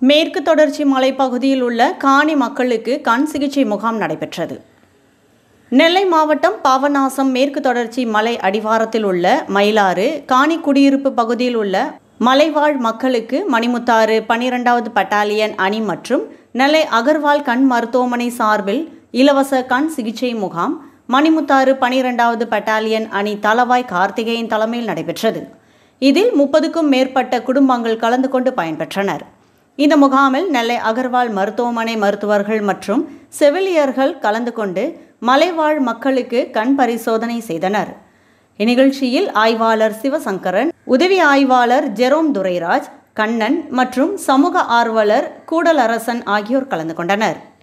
மேற்கு தொடர்ச்சி மலைப்பகுதியில் உள்ள காணி மக்களுக்கு கண் சிகிச்சை முகாம் நடைபெற்றது நெல்லை மாவட்டம் பாபநாசம் மேற்கு தொடர்ச்சி மலை அடிவாரத்தில் உள்ள மயிலாறு காணி குடியிருப்பு பகுதியில் உள்ள மலைவாழ் மக்களுக்கு மணிமுத்தாறு பனிரெண்டாவது பட்டாலியன் அணி மற்றும் நெல்லை அகர்வால் கண் மருத்துவமனை சார்பில் இலவச கண் சிகிச்சை முகாம் மணிமுத்தாறு பனிரெண்டாவது பட்டாலியன் அணி தளவாய் கார்த்திகேயன் தலைமையில் நடைபெற்றது இதில் முப்பதுக்கும் மேற்பட்ட குடும்பங்கள் கலந்து கொண்டு பயன்பெற்றனர் இந்த முகாமில் நெல்லை அகர்வால் மருத்துவமனை மருத்துவர்கள் மற்றும் செவிலியர்கள் கலந்து கொண்டு மலைவாழ் மக்களுக்கு கண் பரிசோதனை செய்தனர் இந்நிகழ்ச்சியில் ஆய்வாளர் சிவசங்கரன் உதவி ஆய்வாளர் ஜெரோம் துரைராஜ் கண்ணன் மற்றும் சமூக ஆர்வலர் கூடலரசன் ஆகியோர் கலந்து கொண்டனர்